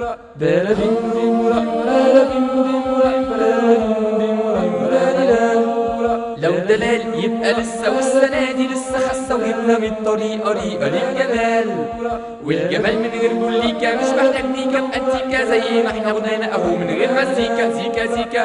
لو دلال يبقى لسه والسنة دي لسه خسة وجبنا من الطريقة ريقة للجمال والجمال من غير موليكا مش محتاج ميكا بأنتيكا زي ما احنا غنينا اهو من غير مزيكا زيكا زيكا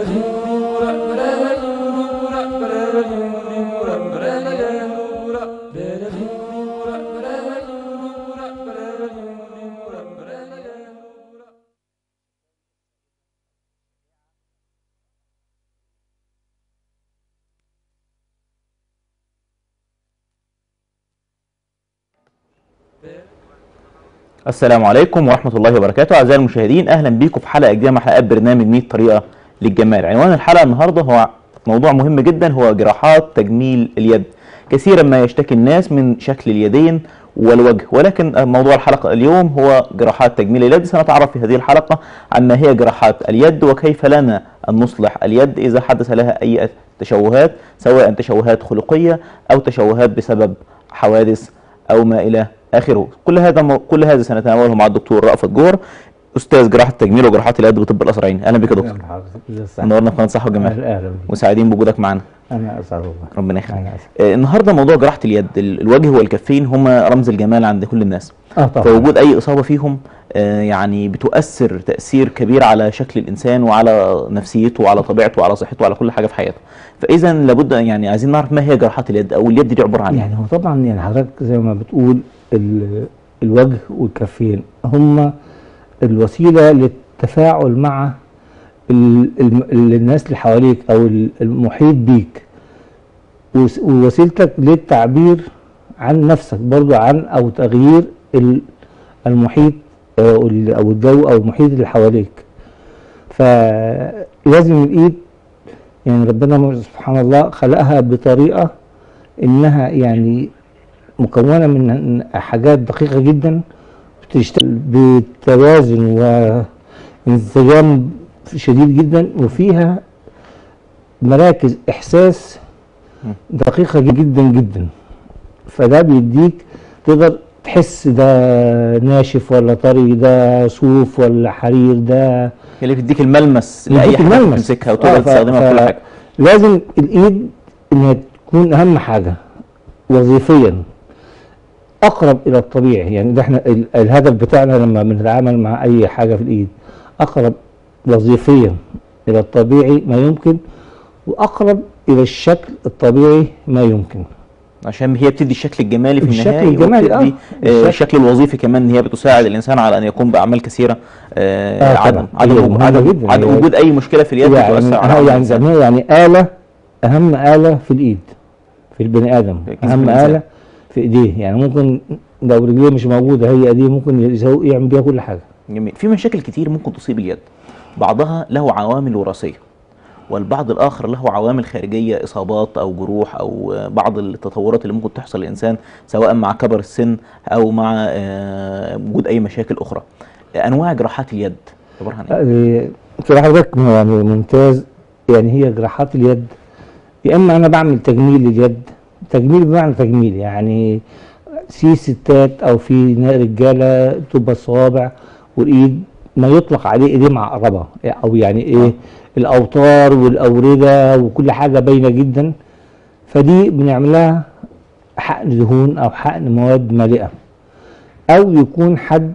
السلام عليكم ورحمة الله وبركاته أعزائي المشاهدين أهلا بيكم في حلقة جديدة من حلقات برنامج 100 طريقة للجمال عنوان الحلقة النهاردة هو موضوع مهم جدا هو جراحات تجميل اليد كثيرا ما يشتكي الناس من شكل اليدين والوجه ولكن موضوع الحلقة اليوم هو جراحات تجميل اليد سنتعرف في هذه الحلقة عن ما هي جراحات اليد وكيف لنا أن نصلح اليد إذا حدث لها أي تشوهات سواء تشوهات خلقية أو تشوهات بسبب حوادث أو ما إلى آخره كل هذا مو... كل هذا سنتناوله مع الدكتور رأفت جور أستاذ جراحة التجميل وجراحات اليد بطب القصر العيني أهلا بك يا دكتور منورنا في قناة صحة وجمال اهلا بك وسعيدين بوجودك معنا انا اسعد الله ربنا يخليك انا اسعد آه، النهارده موضوع جراحة اليد ال- الوجه والكفين هما رمز الجمال عند كل الناس اه طبعا فوجود أي إصابة فيهم آه، يعني بتؤثر تأثير كبير على شكل الإنسان وعلى نفسيته وعلى طبيعته وعلى صحته وعلى كل حاجة في حياته فإذا لابد يعني عايزين نعرف ما هي جراحات اليد أو اليد دي عبارة عن إيه؟ يعني هو طبعا يعني حضرتك زي ما بتقول ال- الوجه والكفين هما الوسيله للتفاعل مع ال- الم- ال- الناس اللي حواليك او ال- المحيط بيك وس- ووسيلتك للتعبير عن نفسك برضو عن او تغيير ال- المحيط آه، او ال- أو الجو او المحيط اللي حواليك فلازم الايد يعني ربنا سبحان الله خلقها بطريقه انها يعني مكونه من حاجات دقيقه جدا بتشتغل بتوازن وانسجام شديد جدا وفيها مراكز احساس دقيقه جدا جدا فده بيديك تقدر تحس ده ناشف ولا طري ده صوف ولا حرير ده اللي بتديك الملمس لاي بيديك حاجه الملمس. تمسكها آه، وتقدر ف- تستخدمها في ف- كل حاجه لازم الايد انها تكون اهم حاجه وظيفيا اقرب الى الطبيعي يعني ده احنا ال- الهدف بتاعنا لما بنتعامل مع اي حاجه في الايد اقرب وظيفيا الى الطبيعي ما يمكن واقرب الى الشكل الطبيعي ما يمكن عشان هي بتدي الشكل الجمالي في الشكل النهايه الجمالي، وبتدي آه. آه، الشكل. الشكل الوظيفي كمان ان هي بتساعد الانسان على ان يقوم باعمال كثيره آه آه، عدم طبعاً. عدم هي وجود- مهمة عدم, جداً. عدم هي- وجود اي مشكله في اليد يعني بتؤثر على آه، عمل يعني الإنسان. زي ما هي يعني آلة أهم آلة في الإيد في البني آدم جسم أهم الإنسان. آلة في إيديه يعني ممكن لو رجليه مش موجودة هي إيديه ممكن يسوي يعمل بيها كل حاجة جميل في مشاكل كتير ممكن تصيب اليد بعضها له عوامل وراثيه والبعض الاخر له عوامل خارجيه اصابات او جروح او آه، بعض التطورات اللي ممكن تحصل للانسان سواء مع كبر السن او مع آه، وجود اي مشاكل اخرى آه، انواع جراحات اليد عباره عن ايه؟ آه، كده حضرتك يعني ممتاز يعني هي جراحات اليد يا إما أنا بعمل تجميل لليد تجميل بمعنى تجميل يعني في ستات أو في نا- رجالة تبقى الصوابع والإيد ما يطلق عليه إيديه معقربة أو يعني إيه الأوتار والأوردة وكل حاجة باينة جدا فدي بنعملها حقن دهون أو حقن مواد مالئة أو يكون حد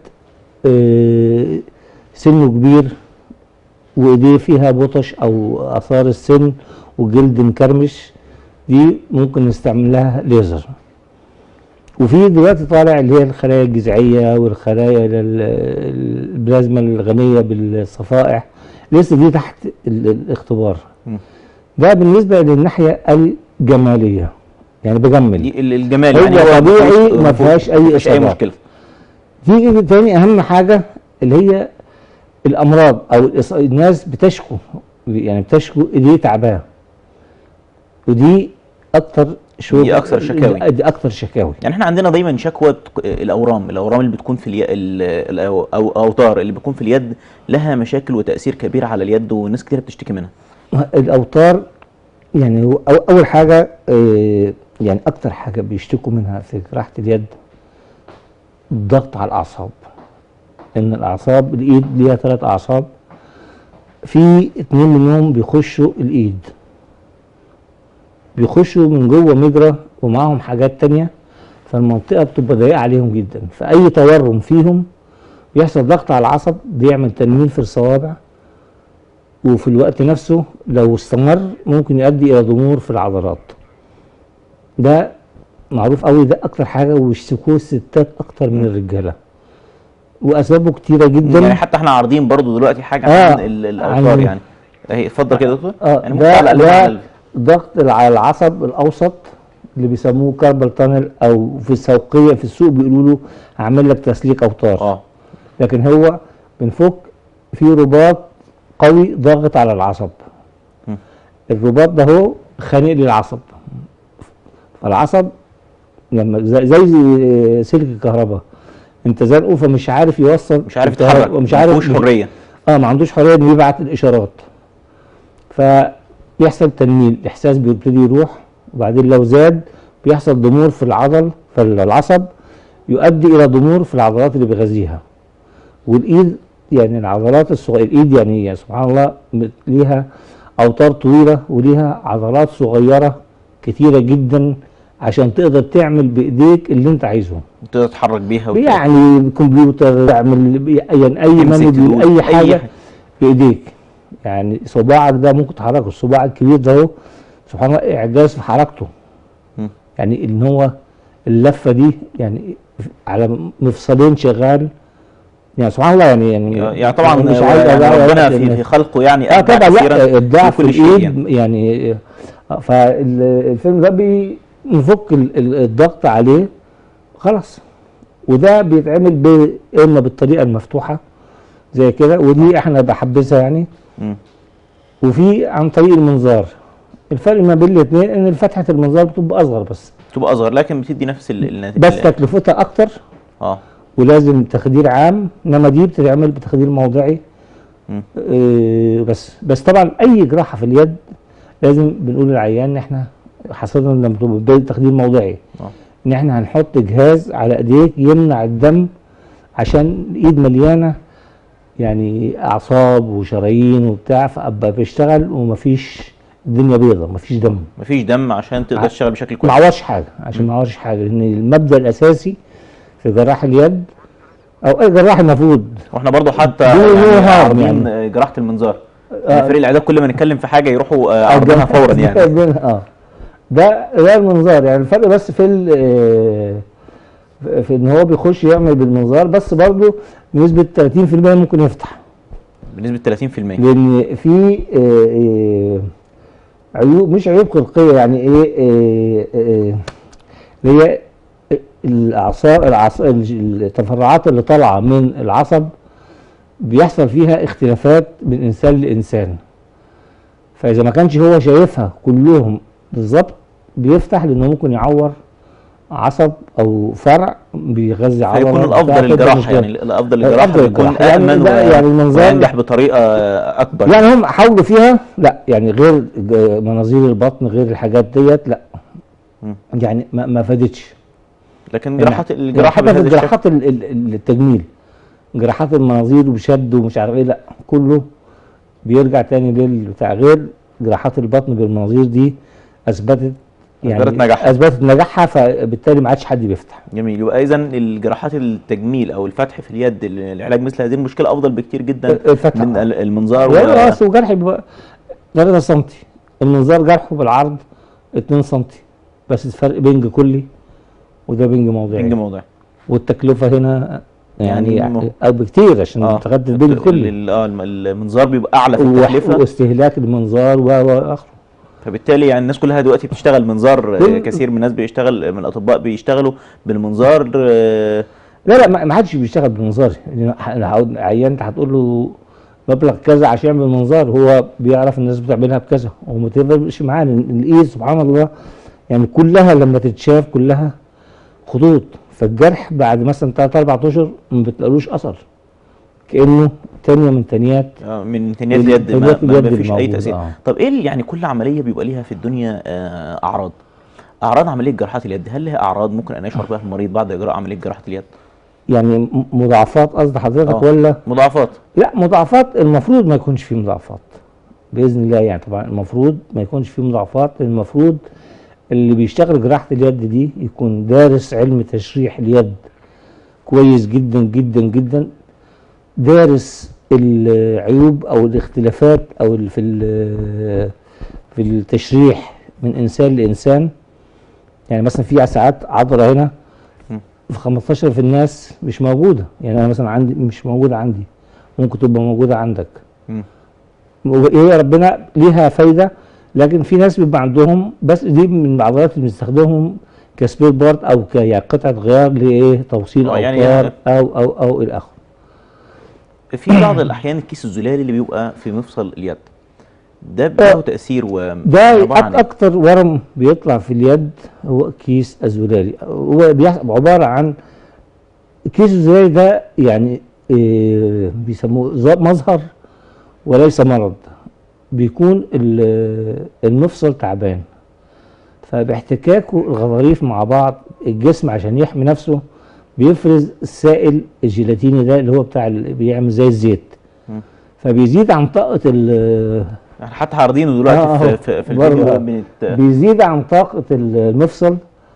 آه، سنه كبير وايديه فيها بطش او اثار السن وجلد مكرمش دي ممكن نستعمل لها ليزر وفي دلوقتي طالع اللي هي الخلايا الجذعيه والخلايا ال- البلازما الغنيه بالصفائح لسه دي تحت ال- الاختبار مم. ده بالنسبه للناحيه الجماليه يعني بجمل دي ال- الجمال هو يعني طبيعي مفهوش- ما فيهاش أي مفيهاش اي إصابات. مشكله في تاني اهم حاجه اللي هي الامراض او الإص- الناس بتشكو يعني بتشكو ايديه تعبان ودي اكتر شو دي أكثر شكاوي. دي اكتر شكاوي يعني احنا عندنا دايما شكوى ك- الاورام الاورام اللي بتكون في الي... ال- ال- او أو- اوتار اللي بتكون في اليد لها مشاكل وتاثير كبير على اليد وناس كتير بتشتكي منها الاوتار يعني هو أو اول حاجه آه، يعني اكتر حاجه بيشتكوا منها في جراحه اليد الضغط على الاعصاب ان الاعصاب الايد ليها ثلاث اعصاب في اتنين منهم بيخشوا الايد بيخشوا من جوه مجرى ومعاهم حاجات تانية فالمنطقة بتبقى ضيقة عليهم جدا فأي تورم فيهم بيحصل ضغط على العصب بيعمل تنميل في الصوابع وفي الوقت نفسه لو استمر ممكن يؤدي إلى ضمور في العضلات ده معروف قوي ده أكتر حاجة ويشتكوه الستات أكتر من الرجالة وأسبابه كتيرة جدا يعني حتى احنا عارضين برضو دلوقتي حاجه آه، عن ال- الاوتار عن- يعني اهي اتفضل كده يا دكتور اه يعني ممكن ده تعلق لنا على ده ال- ضغط على العصب الاوسط اللي بيسموه كاربال تانل او في السوقيه في السوق بيقولوا له هعمل لك تسليك اوتار اه لكن هو بنفك في رباط قوي ضاغط على العصب م. الرباط ده هو خانق للعصب فالعصب لما زي, زي سلك الكهرباء انت زنقه فمش عارف يوصل مش عارف الكهرباء، يتحرك ومش ما عارف فيهوش حريه اه ما عندوش حريه انه يبعت الاشارات فبيحصل تنميل الاحساس بيبتدي يروح وبعدين لو زاد بيحصل ضمور في العضل في العصب يؤدي الى ضمور في العضلات اللي بيغذيها والايد يعني العضلات الصغيره الايد يعني, يعني سبحان الله مت- ليها اوتار طويله وليها عضلات صغيره كتيره جدا عشان تقدر تعمل بايديك اللي انت عايزه تقدر تتحرك بيها وت- يعني كمبيوتر تعمل بي- يعني اي تمسك منبي تقول اي أي حاجه حاجة. بايديك يعني صباعك ده ممكن تحركه الصباع الكبير ده اهو سبحان الله اعجاز في حركته مم. يعني ان هو اللفه دي يعني على مفصلين شغال يعني سبحان الله يعني يعني يعني طبعا مش هو عايز يعني أضيع ربنا وقت في إن- في خلقه يعني اه أبدع طبعا كثيراً لا ابداع في في كل شيء الايد يعني آه، فالفيلم ده بنفك ال- ال- الضغط عليه خلاص وده بيتعمل ب- اما بالطريقه المفتوحه زي كده ودي احنا بحبذها يعني مم. وفي عن طريق المنظار الفرق ما بين الاثنين ان فتحه المنظار بتبقى اصغر بس تبقى اصغر لكن بتدي نفس ال- النتيجه بس تكلفتها اكتر اه ولازم تخدير عام انما دي بتتعمل بتخدير موضعي مم. آه، بس بس طبعا اي جراحه في اليد لازم بنقول للعيان ان احنا خاصه لما تبقى بدايه تخدير موضعي آه. ان احنا هنحط جهاز على ايديك يمنع الدم عشان الايد مليانه يعني اعصاب وشرايين وبتاع فابقى بيشتغل ومفيش الدنيا بيضة مفيش دم مفيش دم عشان تقدر ع- تشتغل بشكل ما كويس عورش حاجه عشان ما عورش حاجه لان المبدا الاساسي في جراح اليد او اي جراح المفروض واحنا برضو حتى دي يعني له هارم عاملين يعني. جراحه المنظار آه. يعني فريق الاعداد كل ما نتكلم في حاجه يروحوا آه، عرضها فورا يعني اه ده ده المنظار يعني الفرق بس في ال- آه، في ان هو بيخش يعمل بالمنظار بس برضه بنسبه 30% ممكن يفتح بنسبه 30% لان في آه، آه، عيوب مش عيوب خلقيه يعني ايه آه، آه، اللي هي الاعصاب العص- التفرعات اللي طالعه من العصب بيحصل فيها اختلافات من انسان لانسان فاذا ما كانش هو شايفها كلهم بالظبط بيفتح لانه ممكن يعور عصب او فرع بيغذي عضله فيكون بتاع الافضل كده الجراحه مشكلة. يعني الافضل الأفضل الجراحه بيكون الجراحة. يعني امن ده و- يعني المنظار- وينجح بطريقه آه، اكبر يعني هم حاولوا فيها لا يعني غير ج- مناظير البطن غير الحاجات ديت لا مم. يعني ما, ما فادتش لكن جراحات يعني الجراحه حتى في بهذا الشكل جراحات ال- ال- التجميل جراحات المناظير وشد ومش عارف ايه لا كله بيرجع تاني للبتاع غير جراحات البطن بالمناظير دي اثبتت يعني أثبتت نجاحها. اثبتت نجاحها فبالتالي ما عادش حد بيفتح جميل يبقى اذا الجراحات التجميل او الفتح في اليد العلاج مثل هذه المشكله افضل بكتير جدا الفتح من آه. ال- المنظار و... لا اصل جرح بيبقى 3 سم المنظار جرحه بالعرض 2 سم بس الفرق بنج كلي وده بنج موضعي رنج موضعي والتكلفه هنا يعني, يعني يعني او بكتير عشان اه تغطي البنج ال- كلي ال- اه الم- المنظار بيبقى اعلى في و- التكلفه واستهلاك المنظار و و اخره فبالتالي يعني الناس كلها دلوقتي بتشتغل منظار آه، كل- كثير من الناس بيشتغل من الاطباء بيشتغلوا بالمنظار آه، لا لا ما ما حدش بيشتغل بالمنظار يعني ه- هقول- عيان انت هتقول له مبلغ كذا عشان يعمل منظار هو بيعرف الناس بتعملها بكذا وما تفرقش معاه لأن الايد سبحان الله يعني كلها لما تتشاف كلها خطوط فالجرح بعد مثلا 3 4 اشهر ما بتلاقوش اثر كانه تانية من تانيات آه، من تنيات من اليد ما, تنيات ما اليد فيش اي الموجودة، تاثير آه. طب ايه ال- يعني كل عمليه بيبقى ليها في الدنيا آه، اعراض اعراض عمليه جراحات اليد هل لها اعراض ممكن ان يشعر بها المريض بعد اجراء عمليه جراحه اليد يعني م- مضاعفات قصد حضرتك آه. ولا مضاعفات لا مضاعفات المفروض ما يكونش فيه مضاعفات باذن الله يعني طبعا المفروض ما يكونش فيه مضاعفات المفروض اللي بيشتغل جراحه اليد دي يكون دارس علم تشريح اليد كويس جدا جدا جدا دارس العيوب او الاختلافات او ال- في ال- في التشريح من انسان لانسان يعني مثلا في ساعات عضله هنا في 15 في الناس مش موجوده يعني انا مثلا عندي مش موجوده عندي ممكن تبقى موجوده عندك مم. هي ربنا ليها فايده لكن في ناس بيبقى عندهم بس دي من العضلات اللي بنستخدمهم كسبير بارت او ك يعني قطعه غيار لايه توصيل آه، يعني- اوتار او او او الى اخره في بعض الاحيان الكيس الزلالي اللي بيبقى في مفصل اليد ده له تاثير و ده عبارة عن أك- إيه؟ اكتر ورم بيطلع في اليد هو كيس الزلالي هو بيحسب عباره عن كيس الزلالي ده يعني إيه بيسموه ظ- مظهر وليس مرض بيكون ال- المفصل تعبان فباحتكاكه الغضاريف مع بعض الجسم عشان يحمي نفسه بيفرز السائل الجيلاتيني ده اللي هو بتاع اللي بيعمل زي الزيت مم. فبيزيد عن طاقه ال- احنا حتى عارضينه دلوقتي آه، في, أهو. في, في برضه. الفيديو بنت... بيزيد عن طاقة المفصل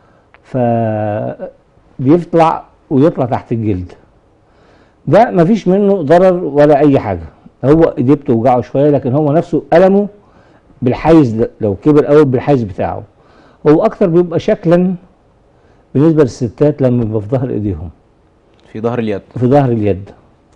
فبيطلع ويطلع تحت الجلد ده مفيش منه ضرر ولا أي حاجة هو ايديه بتوجعه شوية لكن هو نفسه ألمه بالحيز ده لو كبر قوي بالحيز بتاعه هو أكتر بيبقى شكلا بالنسبة للستات لما بيبقى في ظهر ايديهم في ظهر اليد في ظهر اليد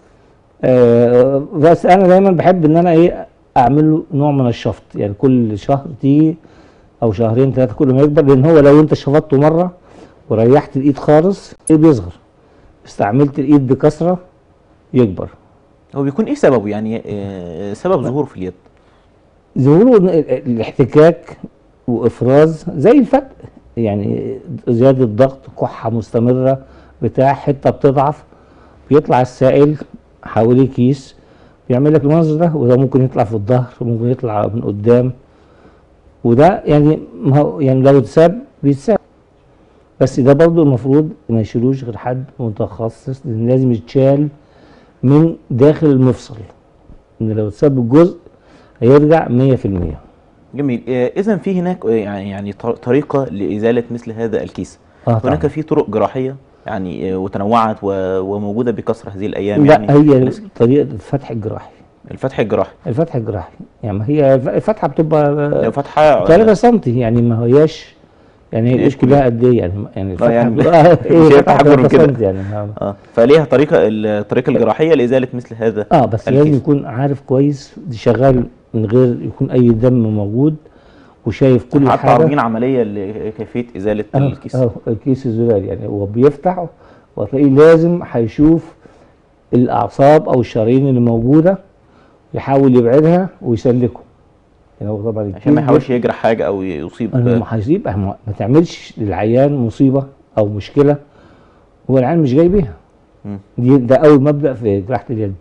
آه بس انا دايما بحب ان انا ايه اعمل له نوع من الشفط يعني كل شهر تيجي او شهرين ثلاثه كل ما يكبر لان هو لو انت شفطته مره وريحت الايد خالص ايه بيصغر استعملت الايد بكثره يكبر هو بيكون ايه سببه يعني آه، سبب ظهوره في اليد ظهوره ال- ال- الاحتكاك وافراز زي الفتق يعني زياده ضغط كحه مستمره بتاع حته بتضعف بيطلع السائل حواليه كيس بيعمل لك المنظر ده وده ممكن يطلع في الظهر وممكن يطلع من قدام وده يعني ما هو يعني لو اتساب بيتساب بس ده برضو المفروض ما يشيلوش غير حد متخصص لان لازم يتشال من داخل المفصل ان لو اتساب الجزء هيرجع 100% جميل اذا في هناك آه، يعني يعني ط- طريقه لازاله مثل هذا الكيس اه هناك طبعا. في طرق جراحيه يعني آه، وتنوعت و- وموجوده بكثره هذه الايام لا يعني هي الناس- طريقه الفتح الجراحي الفتح الجراحي الفتح الجراحي يعني ما هي الف- الفتحه بتبقى لو فتحه 3 سم يعني ما هياش يعني هي مش الايش كلها قد ايه يعني يعني الفتحه يعني بتبقى مش هي فتحة أكبر من 3 كده. سم يعني ما- اه فليها طريقه الطريقه الجراحيه لازاله مثل هذا اه بس الكيس. لازم يكون عارف كويس دي شغال من غير يكون اي دم موجود وشايف كل حتى حاجه عارضين عمليه لكيفيه ازاله اه الكيس اه الكيس الزلال يعني هو بيفتحه وتلاقيه لازم هيشوف الاعصاب او الشرايين اللي موجوده يحاول يبعدها ويسلكه يعني هو طبعا عشان ما الكيس يحاولش يجرح حاجه او يصيب ده- ما هيصيب ما ما تعملش للعيان مصيبه او مشكله هو العيان مش جاي بيها مم. دي ده اول مبدا في جراحه اليد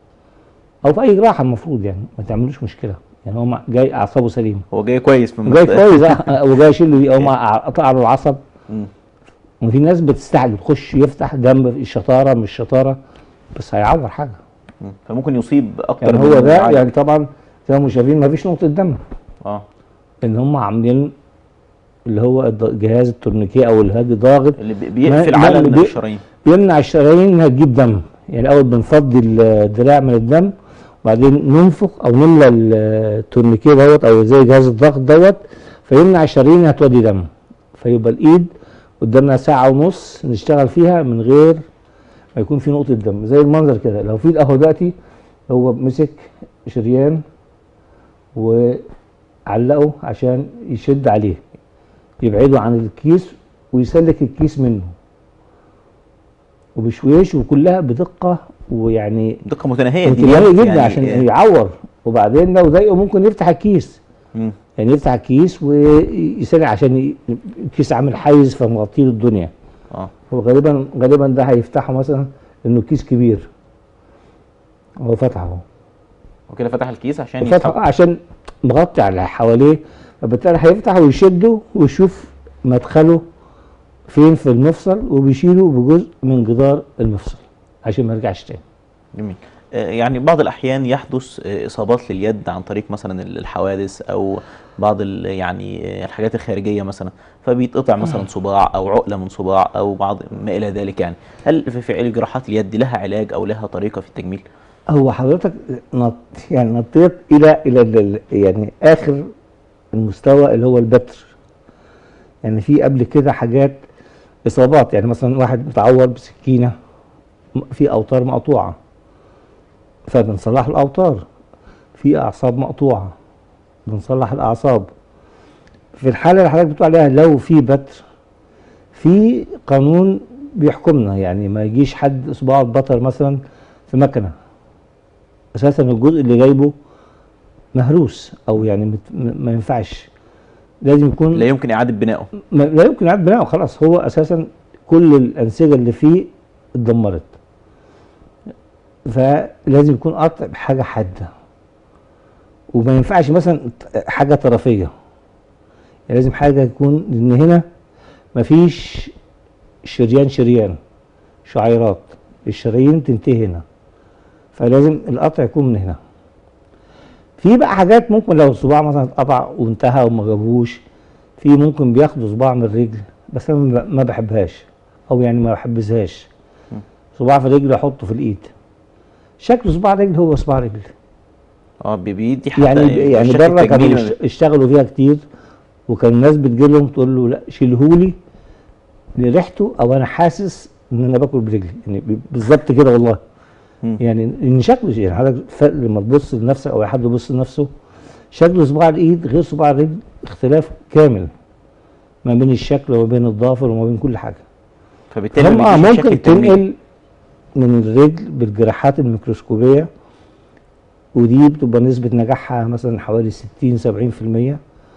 او في اي جراحه المفروض يعني ما تعملوش مشكله يعني هو مع- جاي اعصابه سليمه هو جاي كويس من جاي المبدأ. كويس اه وجاي يشيل له او مع قطع له العصب مم. وفي ناس بتستعجل تخش يفتح جنب الشطاره مش شطاره بس هيعور حاجه مم. فممكن يصيب اكتر يعني من هو ده معين. يعني طبعا زي ما شايفين ما فيش نقطه دم اه ان هم عاملين اللي هو الض- جهاز التورنيكيه او الهادي ضاغط اللي بي- بيقفل ما- على اللي بي- الشرايين بيمنع الشرايين انها تجيب دم يعني الاول بنفضي الدراع من الدم وبعدين ننفخ او نملى التورنيكيه دوت او زي جهاز الضغط دوت فيمنع الشرايين انها تودي دم فيبقى الايد قدامنا ساعه ونص نشتغل فيها من غير ما يكون في نقطه دم زي المنظر كده لو في اهو دلوقتي هو مسك شريان وعلقه عشان يشد عليه يبعده عن الكيس ويسلك الكيس منه وبشويش وكلها بدقه ويعني دقه متناهيه دي متناهيه جدا يعني عشان آه، يعور وبعدين لو ضايقه ممكن يفتح الكيس مم. يعني يفتح الكيس ويسرع عشان ي- الكيس عامل حيز فمغطيه الدنيا اه هو غالبا غالبا ده هيفتحه مثلا انه كيس كبير هو فتحه اهو وكده فتح الكيس عشان فتحه يسحب عشان مغطي على اللي حواليه فبالتالي هيفتح ويشده ويشوف مدخله فين في المفصل وبيشيلوا بجزء من جدار المفصل عشان ما يرجعش تاني جميل آه، يعني بعض الأحيان يحدث آه، إصابات لليد عن طريق مثلا ال- الحوادث أو بعض ال- يعني آه، الحاجات الخارجية مثلا فبيتقطع مثلا صباع أو عقلة من صباع أو بعض ما إلى ذلك يعني هل في فعل جراحات اليد لها علاج أو لها طريقة في التجميل؟ هو حضرتك نط يعني نطيت الى الى ال- يعني اخر المستوى اللي هو البتر يعني في قبل كده حاجات اصابات يعني مثلا واحد متعور بسكينه م- في اوتار مقطوعه فبنصلح الاوتار في اعصاب مقطوعه بنصلح الاعصاب في الحاله اللي حضرتك بتقول عليها لو في بتر في قانون بيحكمنا يعني ما يجيش حد صباعه اتبتر مثلا في مكنه اساسا الجزء اللي جايبه مهروس او يعني مت- م- ما ينفعش لازم يكون لا يمكن إعادة بنائه ما- لا يمكن اعاده بناءه خلاص هو اساسا كل الانسجه اللي فيه اتدمرت فلازم يكون قطع بحاجه حاده وما ينفعش مثلا ت- حاجه طرفيه يعني لازم حاجه يكون لان هنا مفيش شريان شريان شعيرات الشرايين تنتهي هنا فلازم القطع يكون من هنا في بقى حاجات ممكن لو الصباع مثلا اتقطع وانتهى وما جابوش في ممكن بياخدوا صباع من الرجل بس انا ما- ما بحبهاش او يعني ما بحبذهاش صباع في الرجل احطه في الايد شكل صباع رجل هو صباع رجل اه بي- بيدي حتى يعني يعني الشكل بره كانوا التجميلي يش- اشتغلوا فيها كتير وكان الناس بتجيلهم تقول له لا شيلهولي لريحته او انا حاسس ان انا باكل برجلي يعني ب- بالظبط كده والله مم. يعني ان شكله يعني حضرتك فرق لما تبص لنفسك او أي حد يبص لنفسه شكل صباع الايد غير صباع الرجل اختلاف كامل ما بين الشكل وما بين الضافر وما بين كل حاجه فبالتالي هم ما اه بيديش الشكل ممكن التجميلي. تنقل من الرجل بالجراحات الميكروسكوبيه ودي بتبقى نسبة نجاحها مثلا حوالي 60 70%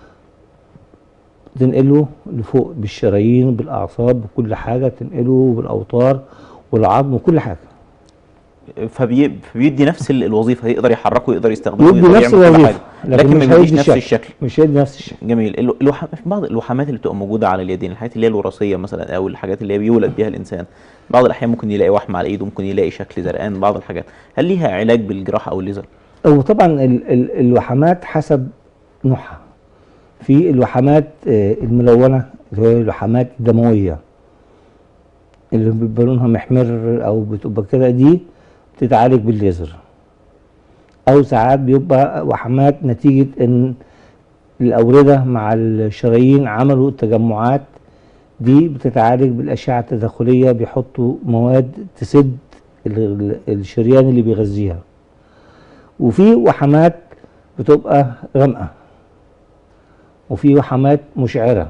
تنقله لفوق بالشرايين بالأعصاب بكل حاجة تنقله بالأوتار والعظم وكل حاجة فبي... فبيدي نفس ال- الوظيفه يقدر يحركه يقدر يستخدمه يدي يقدر نفس يعمل كل الوظيفة حاجه لكن, مش ما بيديش هيدي نفس الشكل مش هيدي نفس الشكل جميل الو- الوح... في بعض الوحمات اللي بتبقى موجوده على اليدين الحاجات اللي هي الوراثيه مثلا او الحاجات اللي هي بيولد بيها الانسان بعض الاحيان ممكن يلاقي وحمه على ايده ممكن يلاقي شكل زرقان بعض الحاجات هل ليها علاج بالجراحه او الليزر هو طبعا ال ال الوحمات حسب نوعها في الوحمات آه، الملونة اللي هي الوحمات الدموية اللي بيبقى لونها محمر أو بتبقى كده دي بتتعالج بالليزر أو ساعات بيبقى وحمات نتيجة إن الأوردة مع الشرايين عملوا تجمعات دي بتتعالج بالأشعة التداخلية بيحطوا مواد تسد ال- ال- الشريان اللي بيغذيها وفي وحمات بتبقى غامقة وفي وحمات مشعرة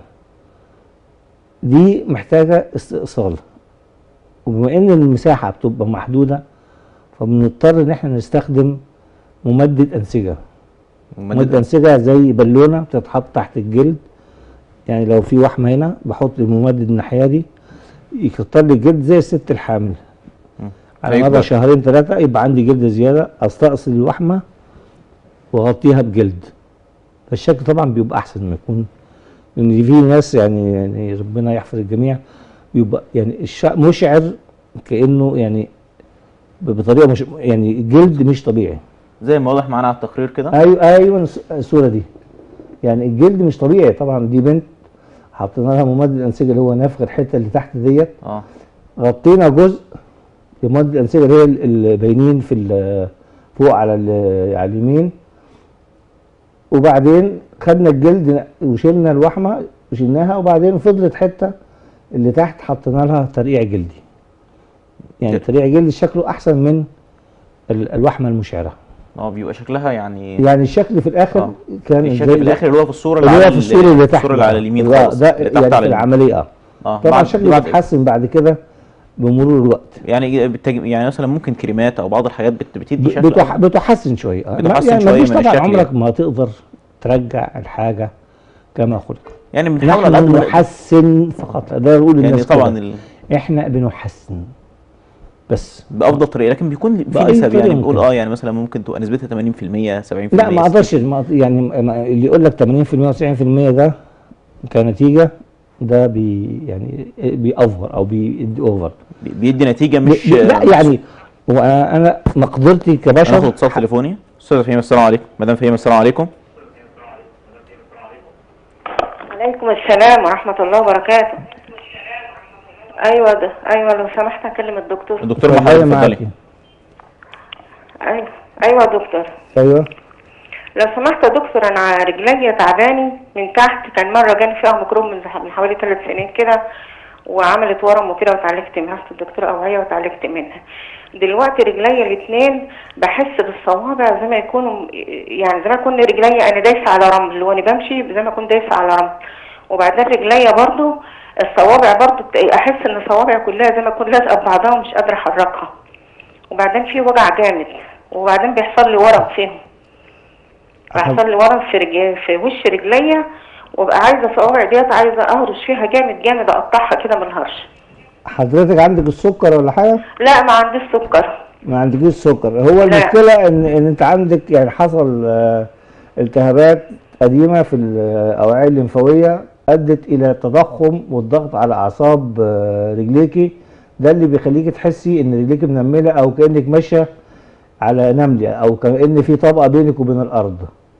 دي محتاجة استئصال وبما ان المساحة بتبقى محدودة فبنضطر ان احنا نستخدم ممدد انسجة ممدد انسجة زي بالونة بتتحط تحت الجلد يعني لو في وحمة هنا بحط الممدد الناحية دي يكتر لي الجلد زي الست الحامل مم. على فيكبر. مدى شهرين ثلاثة يبقى عندي جلد زيادة استأصل الوحمة واغطيها بجلد فالشكل طبعا بيبقى احسن ما يكون لان في ناس يعني يعني ربنا يحفظ الجميع بيبقى يعني الش- مشعر كانه يعني ب- بطريقه مش يعني الجلد مش طبيعي زي ما واضح معانا على التقرير كده ايوه ايوه الص- الصوره دي يعني الجلد مش طبيعي طبعا دي بنت حطينا لها ممدد انسجه اللي هو نفخ الحته اللي تحت ديت اه غطينا جزء بمادة الأنسجة اللي هي ال- الباينين في ال- فوق على ال- على اليمين وبعدين خدنا الجلد وشلنا الوحمة وشلناها وبعدين فضلت حتة اللي تحت حطينا لها ترقيع جلدي يعني جل- ترقيع جلدي شكله أحسن من ال- الوحمة المشعرة اه بيبقى شكلها يعني يعني الشكل في الآخر آه. كان الشكل زي في ده- الاخر اللي هو في الصوره اللي على هو في ال- الصورة اللي تحت الصوره اللي على اليمين ده- خالص ده اللي تحت يعني في على اليمين. العملية اه اه طبعا بعد- شكله بعد- بيتحسن بعد كده بمرور الوقت يعني بالتج... يعني مثلا ممكن كريمات او بعض الحاجات بت... بتدي ب- شكل بتح... أفضل. بتحسن شويه آه. بتحسن يعني شوية مفيش من طبعا الشكل عمرك يعني. ما تقدر ترجع الحاجه كما خلق يعني بنحاول على قد نحن ما نقدر. نحسن فقط ده نقول يعني للناس طبعا كده. ال... احنا بنحسن بس بافضل طريقه لكن بيكون في بأي نسب طريقة يعني بيقول ممكن. اه يعني مثلا ممكن تبقى نسبتها 80% 70% لا ما اقدرش ما يعني ما- اللي يقول لك 80% و90% ده كنتيجه ده بي يعني بيأفور او بيدي اوفر بي- بيدي نتيجه مش لا يعني هو انا أنا مقدرتي هناخد كبشر اتصال تليفوني استاذه فهيمه السلام عليكم مدام فهيمه السلام عليكم عليكم السلام ورحمة الله وبركاته أيوة ده أيوة لو سمحت أكلم الدكتور الدكتور اتفضلي محمد معاكي. اتفضلي أيوة أيوة يا دكتور ايوه لو سمحت يا دكتور أنا رجليا تعباني من تحت كان مرة جاني فيها ميكروب من من حوالي ثلاث سنين كده وعملت ورم وكده وتعالجت منها رحت الدكتور أوعية وتعالجت منها دلوقتي رجليا الاثنين بحس بالصوابع زي ما يكونوا يعني زي ما يكون رجليا انا دايسه على رمل وانا بمشي زي ما اكون دايسه على رمل وبعدين رجليا برضو الصوابع برضو بت- احس ان الصوابع كلها زي ما اكون لازقه ببعضها ومش قادره احركها وبعدين في وجع جامد وبعدين بيحصل لي ورم فيهم بيحصل لي ورم في رجلي في وش رجليا وابقى عايزه الصوابع ديت عايزه اهرش فيها جامد جامد اقطعها كده من الهرش حضرتك عندك السكر ولا حاجه لا ما عنديش سكر ما عندكيش سكر هو المشكله ان ان انت عندك يعني حصل آه، التهابات قديمه في الاوعيه الليمفاويه ادت الى تضخم والضغط على اعصاب آه، رجليكي ده اللي بيخليكي تحسي ان رجليكي منمله او كانك ماشيه على نمله او كان في طبقه بينك وبين الارض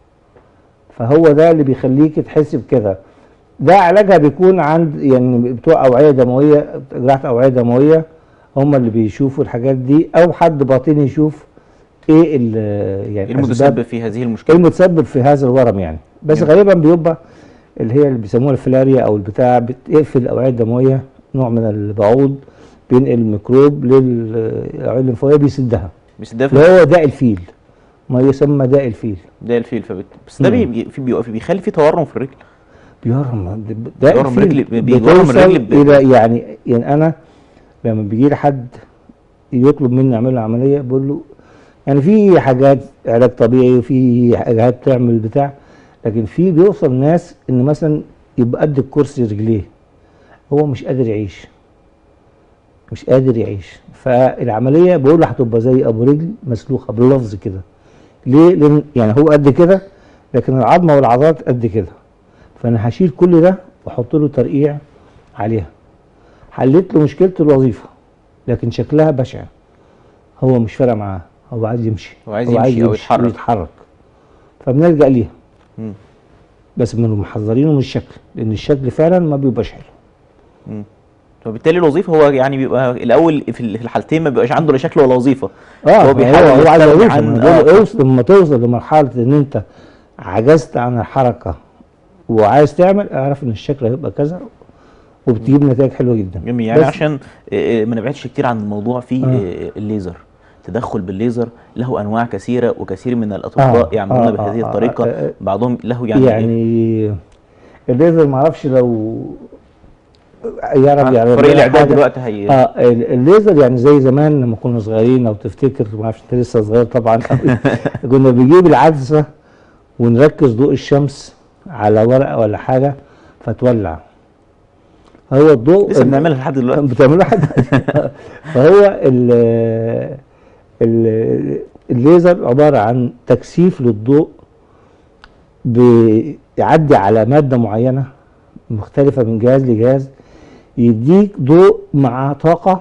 فهو ده اللي بيخليكي تحسي بكده ده علاجها بيكون عند يعني بتوع اوعيه دمويه جراحه اوعيه دمويه هم اللي بيشوفوا الحاجات دي او حد باطني يشوف ايه ال- يعني ايه المتسبب في هذه ايه المشكله المتسبب في هذا الورم يعني بس جميل. غالبا بيبقى اللي هي اللي بيسموها الفلاريا او البتاع بتقفل الاوعيه الدمويه نوع من البعوض بينقل الميكروب للاوعيه الليمفاويه بيسدها بس ده اللي في هو داء الفيل ما يسمى داء الفيل ده الفيل فبت... بس ده مم. بي... بي... في- بيوقف بيخلي في تورم في الرجل بيورم داء بيورم الفيل رجلي- بيورم بتوصل الرجل ب- الى يعني يعني انا لما بيجي لي حد يطلب مني اعمل له عمليه بقول له يعني في حاجات علاج طبيعي وفي حاجات تعمل بتاع لكن في بيوصل ناس ان مثلا يبقى قد الكرسي رجليه هو مش قادر يعيش مش قادر يعيش فالعمليه بقول له هتبقى زي ابو رجل مسلوخه باللفظ كده ليه؟ لان يعني هو قد كده لكن العظمه والعضلات قد كده فانا هشيل كل ده واحط له ترقيع عليها حليت له مشكله الوظيفه لكن شكلها بشع هو مش فارق معاه هو عايز يمشي هو عايز يمشي أو يتحرك. يتحرك فبنلجا ليها مم. بس من محذرينه من الشكل لان الشكل فعلا ما بيبقاش حلو مم. فبالتالي الوظيفه هو يعني بيبقى الاول في ال- في الحالتين ما بيبقاش عنده لا شكل ولا وظيفه اه هو هو بيحاول هو عايز يستغني يوصل عن- أنا بقول له آه. اوصل لما توصل لمرحله ان انت عجزت عن الحركه وعايز تعمل اعرف ان الشكل هيبقى كذا وبتجيب نتائج حلوه جدا جميل يعني بس عشان آه، آه، ما نبعدش كتير عن الموضوع في آه. آه، الليزر تدخل بالليزر له انواع كثيره وكثير من الاطباء آه، يعملون آه، بهذه آه، الطريقه آه، آه. بعضهم له يعني, يعني الليزر ما اعرفش لو يعرف يعني يعني فريق الاعداد دلوقتي هي اه ال- الليزر يعني زي زمان لما كنا صغيرين لو تفتكر ما اعرفش انت لسه صغير طبعا قوي كنا بنجيب العدسه ونركز ضوء الشمس على ورقه ولا حاجه فتولع هو الضوء لسه بنعملها لحد دلوقتي بتعملوا حد فهو ال ال الليزر عباره عن تكثيف للضوء بيعدي على ماده معينه مختلفه من جهاز لجهاز يديك ضوء مع طاقه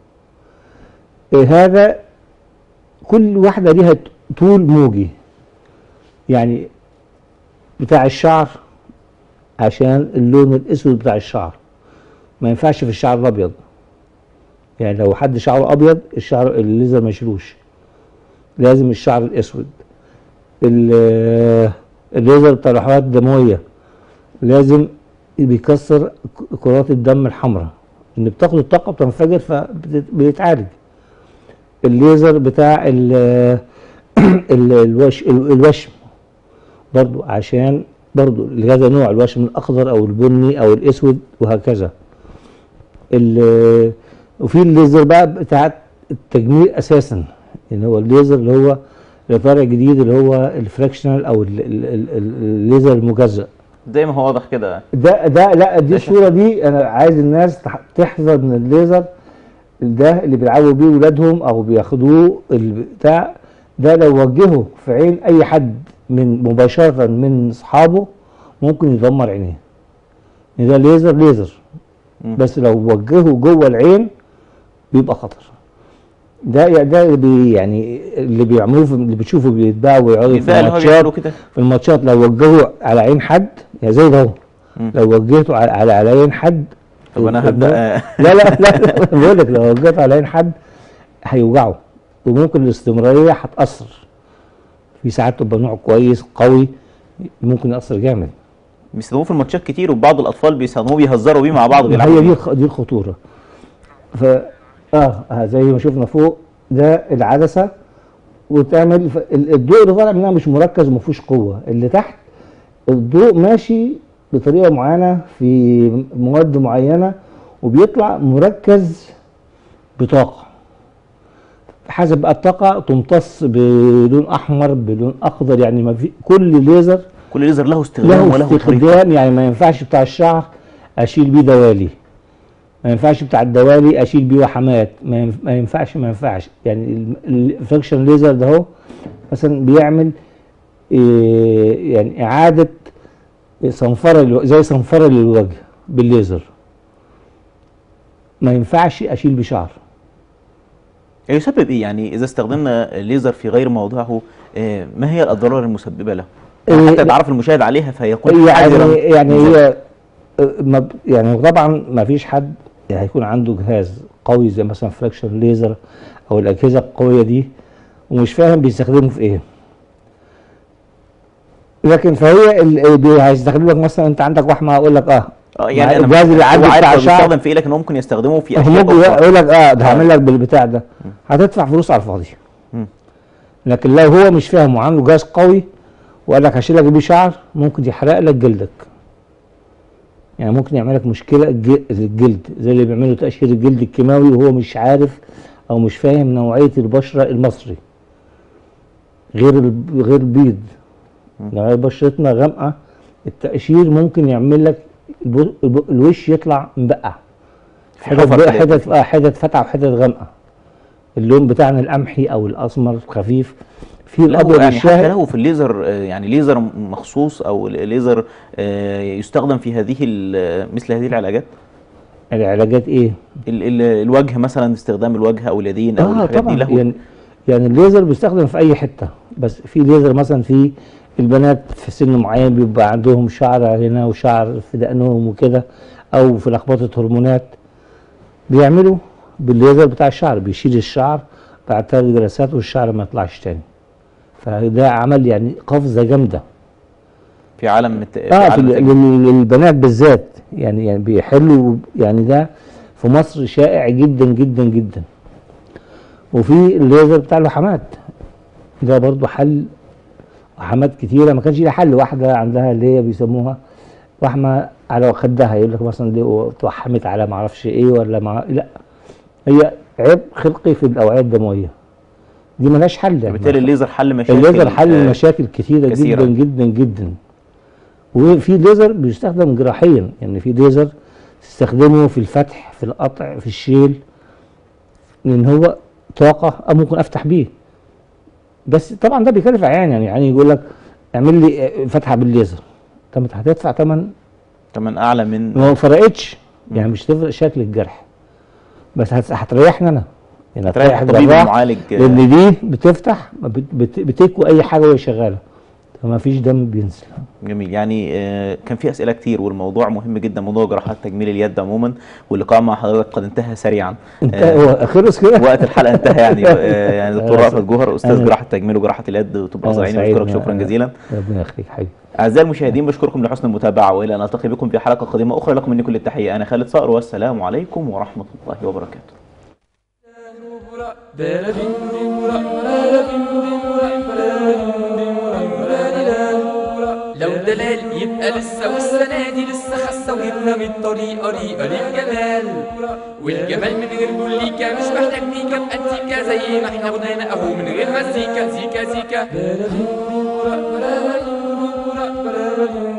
إيه هذا كل واحده ليها طول موجي يعني بتاع الشعر عشان اللون الاسود بتاع الشعر ما ينفعش في الشعر الابيض يعني لو حد شعره ابيض الشعر الليزر ما يشيلوش لازم الشعر الاسود ال- الليزر بتاع الحوارات الدمويه لازم بيكسر ك- كرات الدم الحمراء ان بتاخد الطاقه بتنفجر فبيتعالج الليزر بتاع ال ال- الوش ال- الوشم برضو عشان برضو لهذا نوع الوشم الاخضر او البني او الاسود وهكذا ال- وفي الليزر بقى بتاع التجميل اساسا اللي هو الليزر اللي هو الاطار الجديد اللي هو الفراكشنال او ال- ال- ال- ال- الليزر المجزأ زي ما هو واضح كده ده ده لا دي ده الصوره دي انا عايز الناس تح- تحذر من الليزر ده اللي بيلعبوا بيه ولادهم او بياخدوه البتاع ده لو وجهه في عين اي حد من مباشره من اصحابه ممكن يدمر عينيه ان ده ليزر ليزر مم. بس لو وجهه جوه العين بيبقى خطر ده ده اللي بي يعني اللي بيعملوه في اللي بتشوفه بيتباع ويقعدوا في الباقي اللي هو الماتشات بيعملوا كده في الماتشات لو وجهه على عين حد يعني زي ده اهو مم. لو وجهته على على, على عين حد طب انا هبدا لا لا لا, لا بقول لك لو وجهته على عين حد هيوجعه وممكن الاستمراريه هتاثر في ساعات تبقى نوع كويس قوي ممكن ياثر جامد بيستخدموه في الماتشات كتير وبعض الاطفال بيستخدموه بيهزروا بيه مع بعض هي بيلعبوا دي بيه. الخ- دي الخطوره ف اه آه، زي ما شفنا فوق ده العدسه وتعمل ف- ال- الضوء اللي طالع منها مش مركز وما فيهوش قوه اللي تحت الضوء ماشي بطريقه معينه في مواد معينه وبيطلع مركز بطاقه حسب بقى الطاقه تمتص بلون احمر بلون اخضر يعني ما في كل ليزر كل ليزر له استخدام له وله طريقه استخدام يعني ما ينفعش بتاع الشعر اشيل بيه دوالي ما ينفعش بتاع الدوالي اشيل بيه وحمات ما ينف- ما ينفعش ما ينفعش يعني الفراكشن ليزر ده اهو مثلا بيعمل إيه يعني اعاده صنفره للو- زي صنفره للوجه بالليزر ما ينفعش اشيل بشعر يسبب ايه يعني اذا استخدمنا الليزر في غير موضعه آه، ما هي الاضرار المسببه له إيه، حتى يتعرف المشاهد عليها فيكون يعني حذرا يعني من ذلك. هي ما ب- يعني طبعا ما فيش حد هيكون عنده جهاز قوي زي مثلا فراكشن ليزر او الاجهزه القويه دي ومش فاهم بيستخدمه في ايه لكن فهي ال- اللي هيستخدم لك مثلا انت عندك وحمه اقول لك اه اه يعني انا الجهاز اللي هو عندي عارف بتاع هو الشعر بيستخدم في ايه لكن هو ممكن يستخدمه في هو اشياء ممكن اخرى يقول لك اه ده هعمل لك بالبتاع ده هتدفع فلوس على الفاضي مم. لكن لو هو مش فاهم وعنده جهاز قوي وقال لك هشيل لك بيه شعر ممكن يحرق لك جلدك يعني ممكن يعمل لك مشكله الج- الجلد زي اللي بيعملوا تقشير الجلد الكيماوي وهو مش عارف او مش فاهم نوعيه البشره المصري غير ال- غير البيض نوعيه بشرتنا غامقه التقشير ممكن يعمل لك الب- الب- الوش يطلع مبقع حتت حفر بقى كده. حتت اه حتت فاتحه وحتت غامقه اللون بتاعنا القمحي او الاسمر خفيف في له الابيض يعني حتى الشاهي له في الليزر آه، يعني ليزر مخصوص او ليزر آه، يستخدم في هذه ال- مثل هذه العلاجات العلاجات ايه؟ ال- ال- الوجه مثلا استخدام الوجه او اليدين او اه الحاجات طبعا دي له يعني يعني الليزر بيستخدم في اي حته بس في ليزر مثلا في البنات في سن معين بيبقى عندهم شعر هنا وشعر في دقنهم وكده او في لخبطه هرمونات بيعملوا بالليزر بتاع الشعر بيشيل الشعر بعد ثلاث جلسات والشعر ما يطلعش تاني فده عمل يعني قفزه جامده في عالم الت- في اه في عالم ال- التجميل. لل- للبنات بالذات يعني يعني بيحلوا يعني ده في مصر شائع جدا جدا جدا وفي الليزر بتاع اللحمات ده برضو حل وحمات كتيره ما كانش ليها حل واحده عندها اللي هي بيسموها وحمه على خدها يقول لك مثلا دي توحمت على ما اعرفش ايه ولا مع لا هي عيب خلقي في الاوعيه الدمويه دي ملهاش حل يعني بالتالي الليزر حل مشاكل الليزر حل آه، مشاكل كتيرة كثيرة. جدا جدا جدا وفي ليزر بيستخدم جراحيا يعني في ليزر تستخدمه في الفتح في القطع في الشيل لان هو طاقة أو ممكن افتح بيه بس طبعا ده بيكلف عيان يعني يعني يقول لك اعمل لي آه، فتحة بالليزر طب انت هتدفع ثمن كمان اعلى من ما فرقتش يعني مش تفرق شكل الجرح بس هت- هتريحني انا يعني تريح هتريح الطبيب الجراح المعالج آه، لان دي بتفتح بت- بت- بتكوي اي حاجه وهي شغاله فما فيش دم بينزل جميل يعني آه، كان في اسئله كتير والموضوع مهم جدا موضوع جراحات تجميل اليد عموما واللقاء مع حضرتك قد انتهى سريعا انت آه، هو خلص كده وقت الحلقه انتهى يعني آه، يعني دكتور أنا رأفت جوهر استاذ أنا- جراحه التجميل وجراحه اليد وطب أنا العين سعيد بشكرك إن شكرا أنا- جزيلا ربنا يخليك حبيبي اعزائي المشاهدين بشكركم لحسن المتابعه والى ان التقي بكم في حلقه قادمه اخرى لكم مني كل التحيه انا خالد صقر والسلام عليكم ورحمه الله وبركاته لو دلال يبقى لسه والسنة دي لسه خسة وجبنا من الطريقة ريقة للجمال والجمال من غير بوليكا مش محتاج ميكا بأنتيكا زي ما احنا غنينا اهو من غير مزيكا زيكا زيكا